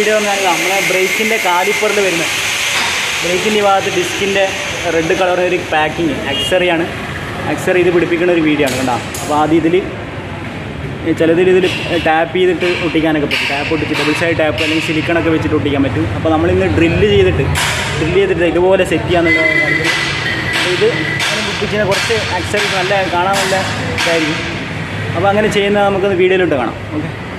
video എന്ന് പറഞ്ഞാൽ നമ്മളെ ബ്രേക്കിൻ്റെ കാലിപ്പറിൽ വരുന്നത് ബ്രേക്കിൻ്റെ ഈ ഭാഗത്ത് ഡിസ്കിൻ്റെ റെഡ് കളർ ഒരു പാക്കിങ് അക്സറിയാണ് അക്സറി ഇത് പിടിപ്പിക്കുന്ന ഒരു വീഡിയോ ആണ് കണ്ടോ അപ്പോൾ ആദ്യം ഇതിൽ ചിലതിൽ ഇതിൽ ടാപ്പ് ചെയ്തിട്ട് ഒട്ടിക്കാനൊക്കെ പറ്റും ടാപ്പ് ഒട്ടിച്ച് ഡബിൾ സൈഡ് ടാപ്പ് അല്ലെങ്കിൽ സിലിക്കണൊക്കെ വെച്ചിട്ട് ഒട്ടിക്കാൻ പറ്റും അപ്പോൾ നമ്മളിന്ന് ഡ്രില്ല് ചെയ്തിട്ട് ഡ്രില്ല് ചെയ്തിട്ട് ഇതുപോലെ സെറ്റ് ചെയ്യാന്നുള്ള കാണിക്കുന്നത് അപ്പോൾ ഇത് പിടിപ്പിച്ചിന് കുറച്ച് അക്സറീസ് നല്ല കാണാൻ നല്ല ഇതായിരിക്കും അപ്പോൾ അങ്ങനെ ചെയ്യുന്നത് നമുക്കൊന്ന് വീഡിയോയിലോട്ട് കാണാം ഓക്കെ